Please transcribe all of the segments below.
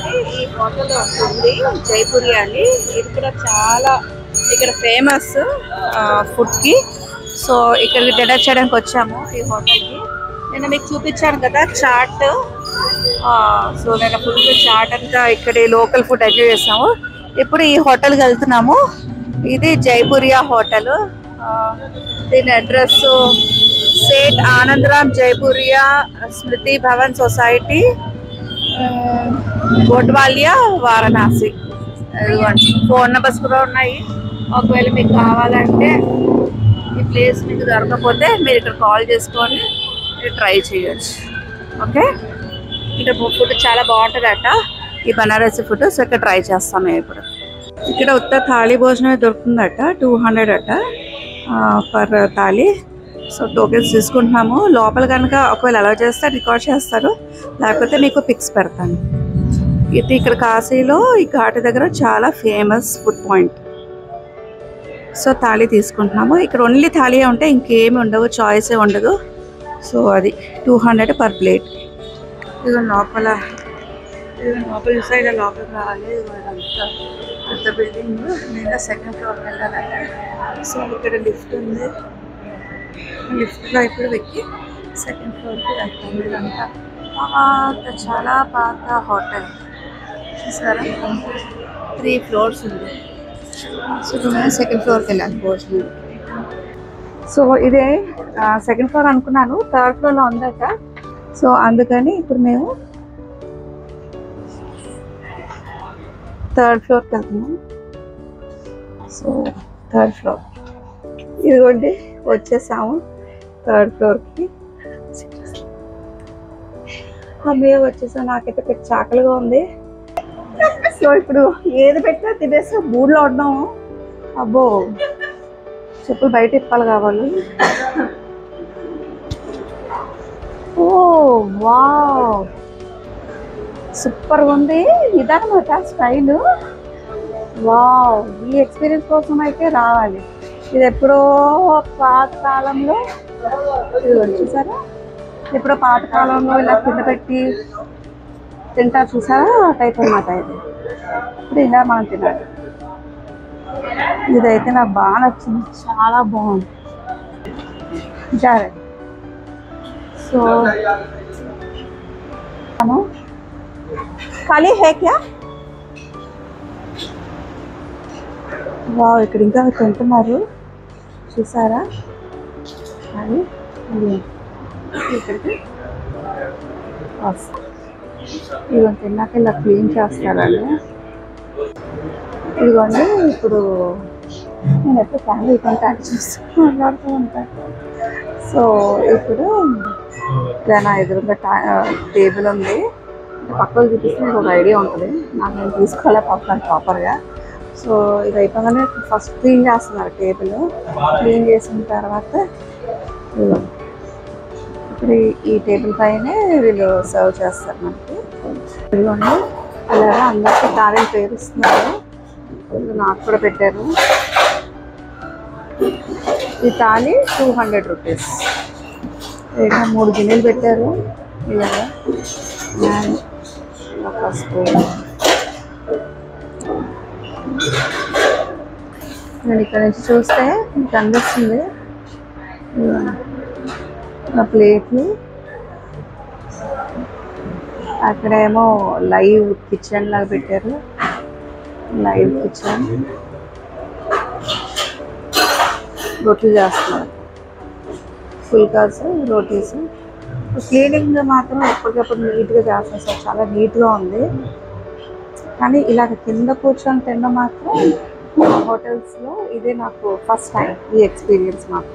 చూడండి ఈ హోటల్ ఉంది జైపురి అని ఇది కూడా చాలా ఇక్కడ ఫేమస్ ఫుడ్ కి సో ఇక్కడికి డిన్నర్ చేయడానికి వచ్చాము ఈ హోటల్ కి నేను మీకు చూపించాను కదా చాట్ సో నేను ఫుల్ చాట్ అంతా ఇక్కడ లోకల్ ఫుడ్ ఎంజాయ్ చేసాము ఇప్పుడు ఈ హోటల్కి వెళ్తున్నాము ఇది జైపురియా హోటల్ దీని అడ్రస్ సేట్ ఆనందరామ్ జైపురియా స్మృతి భవన్ సొసైటీ గోడ్వాలియా వారణాసి ఇదిగోండి ఫోన్ నెంబర్స్ కూడా ఉన్నాయి ఒకవేళ మీకు కావాలంటే ఈ ప్లేస్ మీకు దొరకకపోతే మీరు ఇక్కడ కాల్ చేసుకొని మీరు ట్రై చేయొచ్చు ఓకే ఇక్కడ ఫుడ్ చాలా బాగుంటుందట ఈ బనారసి ఫుడ్ సో ఇక్కడ ట్రై చేస్తాం మేము ఇప్పుడు ఇక్కడ ఉత్త థాళీ భోజనమే దొరుకుతుందట టూ హండ్రెడ్ అట పర్ థాళీ సో టోకెన్స్ తీసుకుంటున్నాము లోపల కనుక ఒకవేళ అలౌ చేస్తే రికార్డ్ చేస్తారు లేకపోతే మీకు పిక్స్ పెడతాను ఇది ఇక్కడ కాశీలో ఈ ఘాటు దగ్గర చాలా famous food point so thali తీసుకుంటున్నాము ఇక్కడ ఓన్లీ థాళీ ఉంటే ఇంకేమి ఉండవు చాయిసే ఉండదు సో అది టూ హండ్రెడ్ పర్ ప్లేట్ ఇది లోపల ఇది లోపల సైడ్ లోపలికి రావాలి ఇది అంతా పెద్ద బిల్డింగ్ నేను సెకండ్ ఫ్లోర్ వెళ్ళాలంటే సో ఇక్కడ లిఫ్ట్ ఉంది లిఫ్ట్లో ఇప్పుడు వెక్కి సెకండ్ ఫ్లోర్కి వెళ్తాం ఇదంతా పాత చాలా పాత హోటల్ చూసారా త్రీ ఫ్లోర్స్ ఉంది సో ఇప్పుడు మేము సెకండ్ ఫ్లోర్కి వెళ్ళాలి భోజనం సో ఇదే సెకండ్ ఫ్లోర్ అనుకున్నాను థర్డ్ ఫ్లోర్లో ఉందట సో అందుకని ఇప్పుడు మేము థర్డ్ ఫ్లోర్కి వెళ్తున్నాం సో థర్డ్ ఫ్లోర్ ఇదిగోండి వచ్చేసాము థర్డ్ ఫ్లోర్కి మేము వచ్చేసాం నాకైతే పెద్ద చాకలిగా ఉంది సో ఇప్పుడు ఏది పెట్టినా తినేసి బూడ్లో ఉన్నాము అబ్బో చెప్పులు బయట ఇప్పాలి కావాలి ఓ వావ్ సూపర్ ఉంది ఇదనమాట స్టైల్ వావ్ ఈ ఎక్స్పీరియన్స్ కోసం అయితే రావాలి ఇది ఎప్పుడో పాత కాలంలో ఇదిగోండి చూసారా ఎప్పుడో పాత కాలంలో ఇలా కింద పెట్టి తింటారు చూసారా ఆ టైప్ అన్నమాట ఇది ఇప్పుడు ఇలా మనం తినాలి ఇదైతే నాకు బాగా నచ్చింది చాలా బాగుంది జారే సో మనం ఖాళీ హే క్యా వావ్ ఇక్కడ ఇంకా తింటున్నారు చూసారా అది ఇది ఇక్కడికి వస్తా ఇదిగో తిన్నాక ఇలా క్లీన్ చేస్తారండి ఇదిగోండి ఇప్పుడు నేను ఎప్పుడు ఫ్యామిలీ కాంటాక్ట్ చూస్తూ మాట్లాడుతూ ఉంటాను సో ఇప్పుడు ఇలా నా ఎదురుగా టేబుల్ ఉంది పక్కన చూపిస్తే నాకు ఒక ఐడియా ఉంటుంది నాకు నేను తీసుకోవాలి పక్కన ప్రాపర్గా సో ఇది అయిపోగానే ఫస్ట్ క్లీన్ చేస్తున్నారు టేబుల్ క్లీన్ చేసిన తర్వాత ఇదిగో. ఇప్పుడు ఈ- ఈ టేబుల్ పైనే వీళ్ళు సర్వ్ చేస్తారు మనకి ఇదిగోండి అలాగా అందరికీ తారీఖు పేరుస్తున్నారు ఇది నాకు కూడా పెట్టారు ఈ తాళి టూ హండ్రెడ్ రూపీస్ ఇంకా మూడు గిన్నెలు పెట్టారు ఇలాగా అండ్ ఒక స్పూన్ నేను ఇక్కడ నుంచి చూస్తే మీకు అనిపిస్తుంది ఇదిగోండి. నా ప్లేట్లు అక్కడేమో లైవ్ కిచెన్ లాగా పెట్టారు లైవ్ కిచెన్ రొట్టెలు చేస్తున్నారు ఫుల్కాస్ రోటీస్ క్లీనింగ్ మాత్రం ఎప్పటికప్పుడు నీట్గా చేస్తారు సార్ చాలా నీట్గా ఉంది కానీ ఇలాగ కింద కూర్చొని తినడం మాత్రం హోటల్స్లో ఇదే నాకు ఫస్ట్ టైం ఈ ఎక్స్పీరియన్స్ మాకు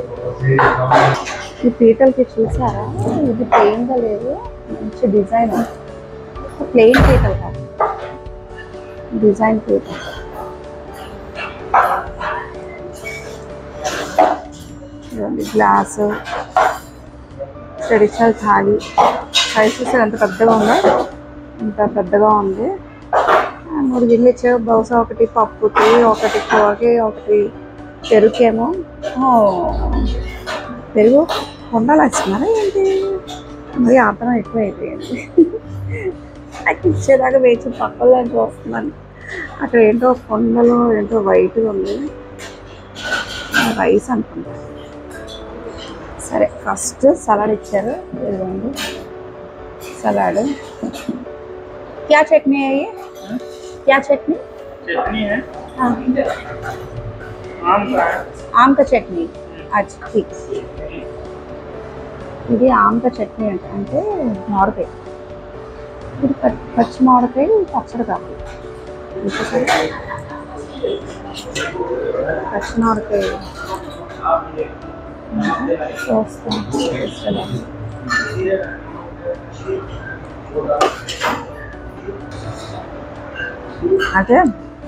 ఈ పీటలకి చూసారా ఇది ప్లెయిన్గా లేదు మంచి డిజైన్ ప్లెయిన్ పీటల్ కాదు design petal glass traditional thali sizes ఎంత పెద్దగా ఉందో ఇంత పెద్దగా ఉంది ఆ, మూడు గిన్నెలు ఇచ్చారు బహుశా ఒకటి పప్పుకి ఒకటి కూరకి ఒకటి పెరుగుకేమో ఓ, పెరుగు ఉండాలి వచ్చినారా ఏంటి మరి ఆపడం ఎక్కువ అయిపోయింది నాకు ఇచ్చేదాకా వేచి పక్కలో చూస్తున్నాను అక్కడ ఏంటో కొండలు ఏంటో వైట్గా ఉంది రైస్ అనుకుంటా సరే ఫస్ట్ సలాడ్ ఇచ్చారు ఇదిగోండి సలాడ్ క్యా చట్నీ అయ్యి క్యా చట్నీ चटनी है हाँ, आम का है ఆమ్ కా చట్నీ అచ్చా ఠీక్ ఇది ఆమ్ కా చట్నీ అంటే అంటే మామిడికాయ ఇది ప- పచ్చి మామిడికాయ పచ్చడి కాదు చూసేసారా? పచ్చి మామిడికాయ చూస్తాం చూస్తాం. అదే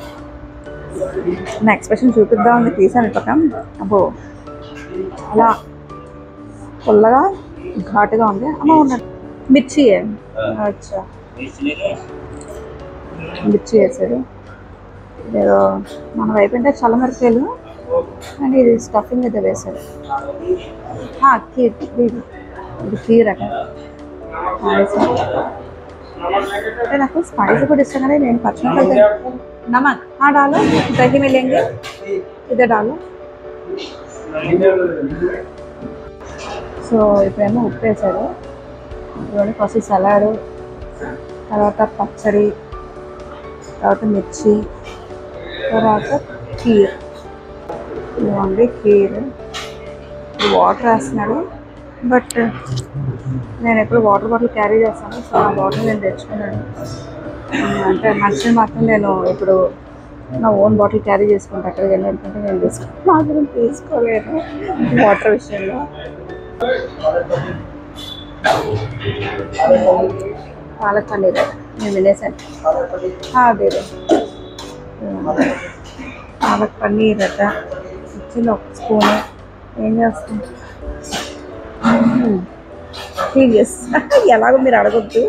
నా ఎక్స్ప్రెషన్ చూపిద్దామని తీసాను పక్కన అబ్బో అలా పుల్లగా ఘాటుగా ఉంది అమ్మ ఉన్నది మిర్చి అచ్చా మిర్చి వేసాడు ఏదో మన వైపు అంటే చల్లమిరకాయలు అండ్ ఇది స్టఫింగ్ అయితే వేసాడు ఆ, కీర్ ఇది ఇది కీర్ అట ఆ, వేసాడు. అంటే నాకు స్పైసీ కూడా ఇష్టం కానీ నేను పచ్చిమిరపకాయ నమక్ हाँ डालो दही में लेंगे इधर डालो సో ఇప్పుడేమో ఉప్పు వేసాడు ఇవన్నీ ఫస్ట్ సలాడ్ తర్వాత పచ్చడి తర్వాత మిర్చి తర్వాత కీర్ ఇదిగోండి కీర్ వాటర్ వేస్తున్నాడు బట్ నేను ఎప్పుడు వాటర్ బాటిల్ క్యారీ చేస్తాను సో ఆ బాటిల్ నేను తెచ్చుకున్నాను అంటే మనుషులు మాత్రం నేను ఇప్పుడు నా ఓన్ బాటిల్ క్యారీ చేసుకుంటా అక్కడికి వెళ్ళి ఎందుకంటే నేను తీసుకో మాత్రం తీసుకోలేను వాటర్ విషయంలో పాలక్ పన్నీర్ నేను వినేసాను అదే పాలక్ పన్నీర్ అట ఇచ్చిన ఒక స్పూన్ ఏం చేస్తాం సీరియస్ ఎలాగో మీరు అడగొద్దు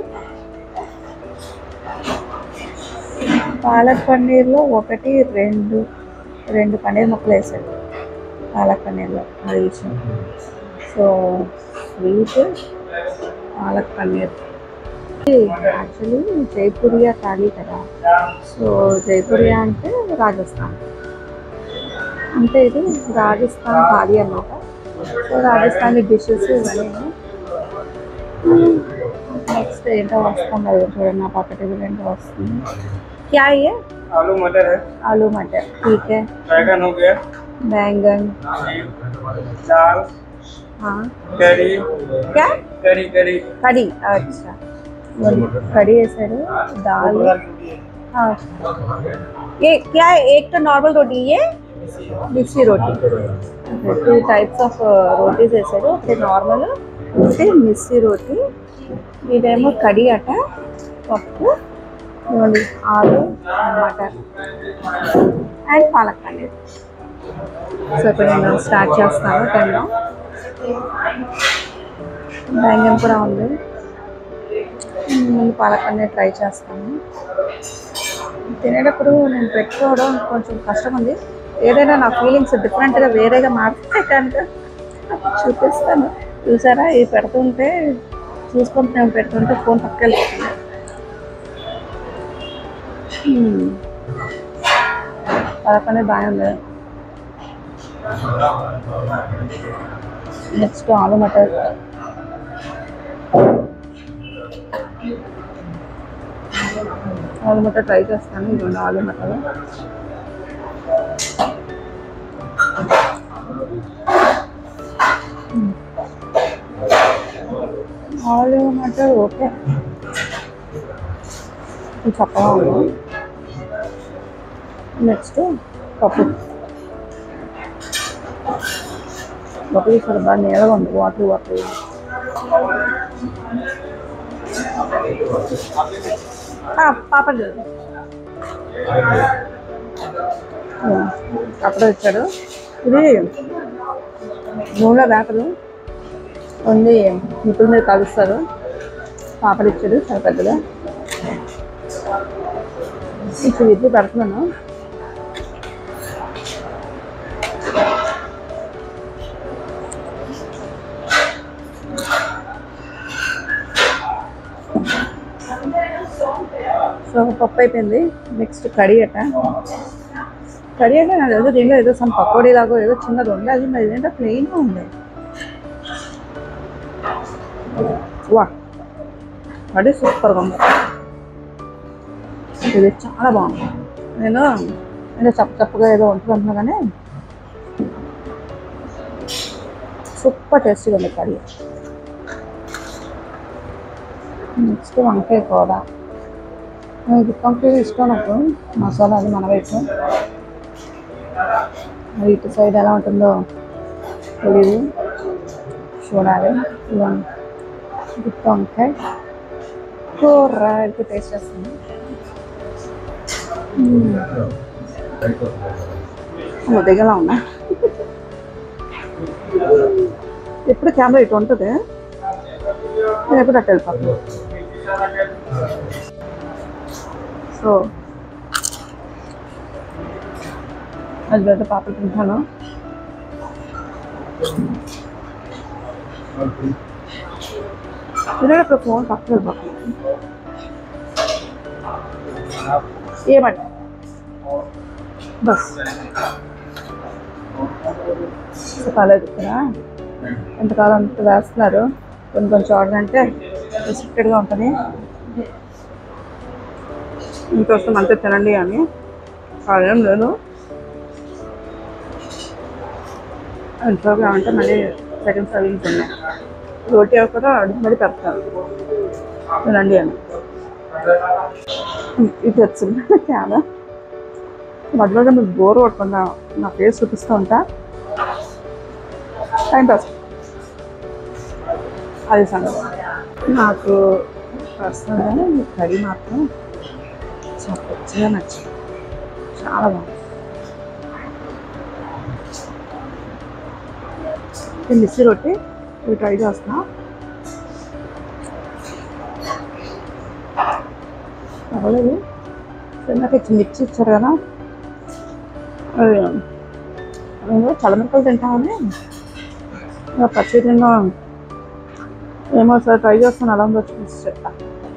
పాలక్ పన్నీర్లో ఒకటి రెండు రెండు పన్నీర్ ముక్కలు వేసాడు పాలక్ పన్నీర్లో అది విషయం so sweet palak paneer actually Jaipuria thali కదా సో జైపూరియా అంటే రాజస్థాన్ అంటే ఇది రాజస్థాన్ థాలీ అన్నమాట సో రాజస్థానీ డిషెస్ ఇవన్నీ నెక్స్ట్ ఏంటో వస్తుంది అది చూడండి నా పక్క టేబుల్ ఏంటో వస్తుంది क्या ये आलू मटर है आलू मटर ठीक है बैगन हो गया बैंगन दाल हाँ करी क्या करी करी कड़ी अच्छा कड़ी వేసారు दाल हाँ ये क्या है एक तो नॉर्मल रोटी ये మిక్సీ రోటీ టూ టైప్స్ ఆఫ్ రోటీస్ వేసారు ఒకటి నార్మల్ ఒకటి మిక్సీ రోటీ ఇదేమో కడి అట పప్పు ఇవ్వండి ఆలు మటర్ అండ్ పాలక్ పన్నీర్ సో ఇప్పుడు నేను స్టార్ట్ చేస్తాను తినడం బెంగన్ కూడా ఉంది ముందు పాలక్ పన్నీర్ ట్రై చేస్తాను తినేటప్పుడు నేను పెట్టుకోవడం కొంచెం కష్టం ఉంది ఏదైనా నా ఫీలింగ్స్ డిఫరెంట్గా వేరేగా మారితే కనుక చూపిస్తాను చూసారా ఇది పెడుతుంటే చూసుకొని మేము పెడుతుంటే ఫోన్ పక్కకి వెళ్ళిపోతుంది మ్మ్. పదకొండే బాగుంది నెక్స్ట్ ఆలు మటర్ ఆలు మటర్ ట్రై చేస్తాను ఇదిగోండి ఆలు మటర్ ఆలు మటర్ ఓకే ఇది చక్కగా ఉంది నెక్స్ట్ పప్పు పప్పు ఇక్కడ బాగా నీళ్ళగా ఉంది వాటర్ వాటర్ పాపడ్ అప్పుడే వచ్చాడు ఇది నూనె వేపలు ఉంది నిప్పుల మీద కలుస్తారు పాపలు ఇచ్చాడు చాలా పెద్దగా ఇప్పుడు ఇడ్లీ పెడుతున్నాను సో పప్పు అయిపోయింది నెక్స్ట్ కర్రీ అట కర్రీ అంటే నాకు ఏదో దీనిలో ఏదో సమ్ పకోడీ లాగా ఏదో చిన్నది ఉంది అది మరి ఏంటో ప్లెయిన్గా ఉంది వా అది సూపర్గా ఉంది ఇది చాలా బాగుంది నేను ఏదో చప్ప చప్పగా ఏదో ఉంటుంది అంటున్నా కానీ సూపర్ టేస్టీగా ఉంది కర్రీ నెక్స్ట్ వంకాయ కూర ఇది వంకాయ ఇష్టం నాకు మసాలా అది మన వైపు మరి ఇటు సైడ్ ఎలా ఉంటుందో తెలియదు చూడాలి ఇదిగోండి. గుత్తి వంకాయ కూర ఇది టేస్ట్ చేస్తుంది ముద్దగలా ఉన్నా ఎప్పుడు కెమెరా ఇటు ఉంటుంది నేను ఎప్పుడు అట్టు వెళ్ళిపోతాను సో అది పెద్ద పాపలు తింటాను తినేటప్పుడు ఫోన్ పక్కన వెళ్ళిపోతాను ఏమంట బస్ కాలేదు ఇక్కడ ఎంతకాలం అంత వేస్తున్నారు కొన్ని కొన్ని చోట్ల అంటే రిస్ట్రిక్టెడ్గా ఉంటుంది ఇంకొస్తాం అంతే తినండి అని అదేం లేదు ఇంట్లో అంటే మళ్ళీ సెకండ్స్ అవి ఉంటున్నాయి రోటీ అవి కూడా అడిగి మళ్ళీ పెడతారు తినండి అని ఇది వచ్చింది చాలా మధ్యలో మీకు బోర్ కొట్టకుండా నా ఫేస్ చూపిస్తూ ఉంటా టైం పాస్ అది సంగతి నాకు పర్సనల్గా ఈ కర్రీ మాత్రం చాలా కొత్తగా నచ్చింది చాలా బాగుంది ఈ మిర్చి రొట్టి ఇవి ట్రై చేస్తున్నా పర్వాలేదు నాకు ఇచ్చి మిర్చి ఇచ్చారు కదా అది నేను చల్లమిరపకాయలు తింటామని ఇంకా పచ్చి తిన్నా ఏమో సార్ ట్రై చేస్తాను అలా ఉందో చూసి చెప్తా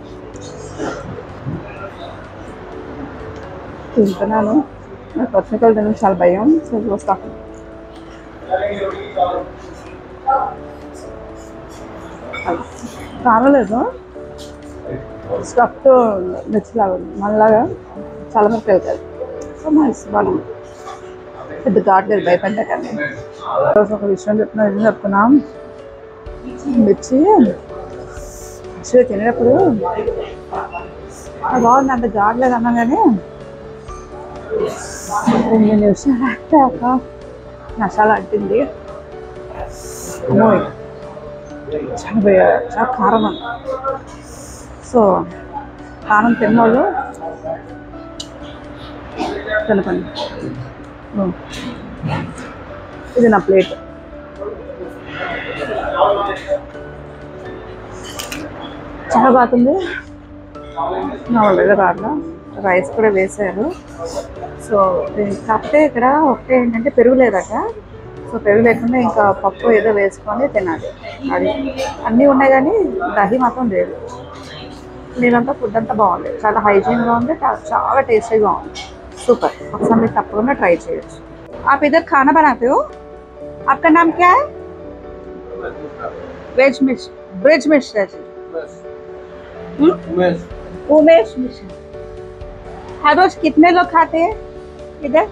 తింటున్నాను నాకు పచ్చిమిరపకాయలు తినడం చాలా భయం సో చూస్తా కారలేదు స్టఫ్ మిర్చిలాగా ఉంది మనలాగా చాలా మిరపకాయలు కాదు సో నైస్ బాగుంది పెద్ద ఘాట్లేదు భయపడ్డాకండి రోజు ఒక విషయం చెప్తున్నా ఏం చెప్తున్నాం మిర్చి యాక్చువల్గా తినేటప్పుడు "ఆ, బాగుంది అంత ఘాట్లేదు అన్నా కానీ రెండు నిమిషాలు అట్టాక మసాలా అంటింది అమ్మోయ్ చాలా భయ- చాలా కారం ఉంది సో కారం తిన్నోళ్ళు తినకండి ఉమ్. ఇది నా ప్లేట్ చాలా బాగుంది నా వాళ్ళ రాట్లా రైస్ కూడా వేసారు సో ఇది- కాకపోతే ఇక్కడ ఒకటే ఏంటంటే పెరుగు లేదట సో పెరుగు లేకుండా ఇంకా పప్పు ఏదో వేసుకొని తినాలి అది అన్నీ ఉన్నాయి కానీ దహి మాత్రం లేదు మీరంతా ఫుడ్ అంతా బాగుంది చాలా హైజీన్గా ఉంది చా- చాలా టేస్టీగా ఉంది సూపర్ ఒకసారి మీరు తప్పకుండా ట్రై చేయొచ్చు आप इधर खाना बनाते हो आपका नाम क्या है वेज मिश्र ब्रिज मिश्रा जी हम्म? उमेश मिश्रा हर रोज कितने लोग खाते हैं इधर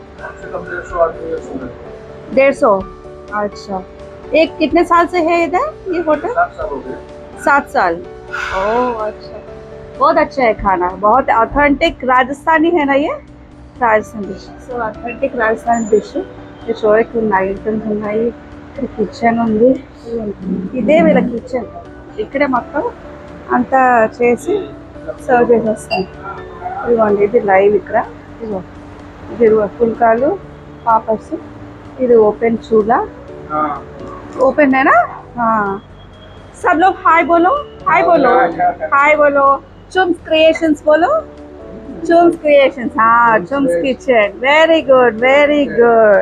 डेढ़ सौ अच्छा एक कितने साल से है इधर ये होटल सात साल ओह अच्छा बहुत अच्छा है खाना बहुत ऑथेंटिक राजस्थानी है ना ये Rajasthan dish so authentic Rajasthan dish చూడకి ఉన్నాయి ఐటమ్స్ ఉన్నాయి ఇక్కడ కిచెన్ ఉంది ఇదే వీళ్ళ కిచెన్ ఇక్కడే మొత్తం అంతా చేసి సర్వ్ చేసేస్తాం ఇదిగోండి ఇది లైవ్ ఇక్కడ ఇదిగో ఇది పుల్కాలు పాపర్స్ ఇది ఓపెన్ చూలా ओपन है ना हाँ सब लोग हाय बोलो हाय बोलो हाय बोलो चुम्स क्रिएशंस बोलो चुम्स क्रिएशंस हाँ chums kitchen very good very good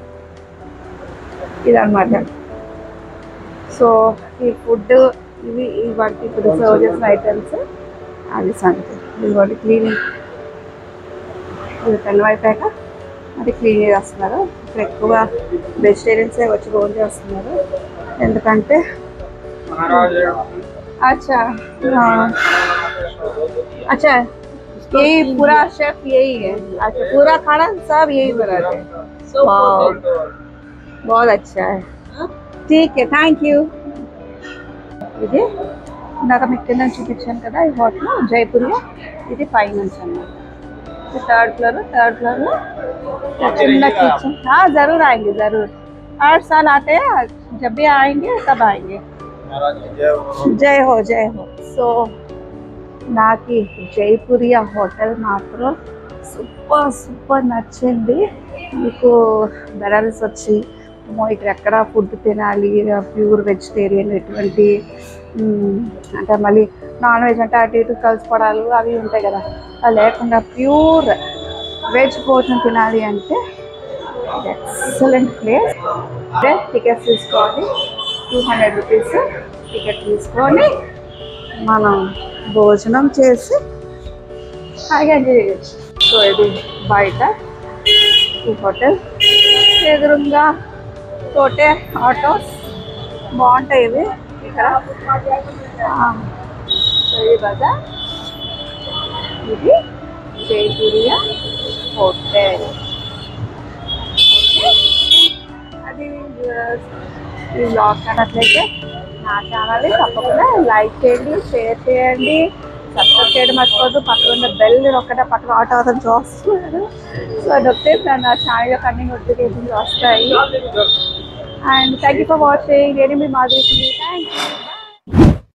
ఇదన్నమాట సో ఈ ఫుడ్ ఇవి వాటికి ఇప్పుడు సర్వ్ చేసిన ఐటమ్స్ అది సంగతి ఇదిగోండి క్లీనింగ్ ఇది పెన్ను అయిపోయాక అది క్లీన్ చేస్తున్నారు ఇక్కడ ఎక్కువ వెజిటేరియన్సే వచ్చి భోజనం చేస్తున్నారు ఎందుకంటే महाराज अच्छा हाँ अच्छा यही पूरा शेफ यही है अच्छा पूरा खाना सब यही बनाते हैं वाह, बहुत अच्छा है ठीक है థ్యాంక్ యూ ఇది ఇందాక మీకు కింద చూపించాను కదా ఈ హోటల్ జైపూర్లో ఇది పై నుంచి అన్నమాట ఇది థర్డ్ ఫ్లోర్ థర్డ్ ఫ్లోర్లో చిన్న కిచెన్ हाँ जरूर आएंगे जरूर हर साल आते हैं जब भी आएंगे तब आएंगे महाराज की जय हो జై హో జై హో సో నాకు ఈ జైపురియా హోటల్ మాత్రం సూపర్ సూపర్ నచ్చింది మీకు బెనారస్ వచ్చి అమ్మో ఇక్కడ ఎక్కడ ఫుడ్ తినాలి ప్యూర్ వెజిటేరియన్ ఎటువంటి మ్, అంటే మళ్ళీ నాన్ వెజ్ అంటే అటు ఇటు కలిసిపడాలు అవి ఉంటాయి కదా అవి లేకుండా ప్యూర్ వెజ్ భోజనం తినాలి అంటే ఎక్సలెంట్ ప్లేస్ అంటే టికెట్స్ తీసుకోవాలి టూ హండ్రెడ్ రూపీస్ టికెట్ తీసుకొని మనం భోజనం చేసి హాయిగా ఎంజాయ్ చేయొచ్చు సో ఇది బయట ఈ హోటల్ ఎదురుగా తోటే ఆటోస్ బాగుంటాయి ఇవి ఇక్కడ ఆ, సో ఇది బజార్ ఇది జైపూరియా హోటల్ అది ఈ బ్లాగ్ అన్నట్లయితే నా ఛానల్ని తప్పకుండా లైక్ చేయండి షేర్ చేయండి సబ్స్క్రైబ్ చేయడం మర్చిపోద్దు పక్కన ఉన్న బెల్ ఒక్కటే పక్కన ఆటో అతను చూస్తున్నాడు సో అది వస్తే నా ఛానల్ యొక్క అన్ని నోటిఫికేషన్స్ వస్తాయి and thank you for watching నేను మీ మాధురి థ్యాంక్ యూ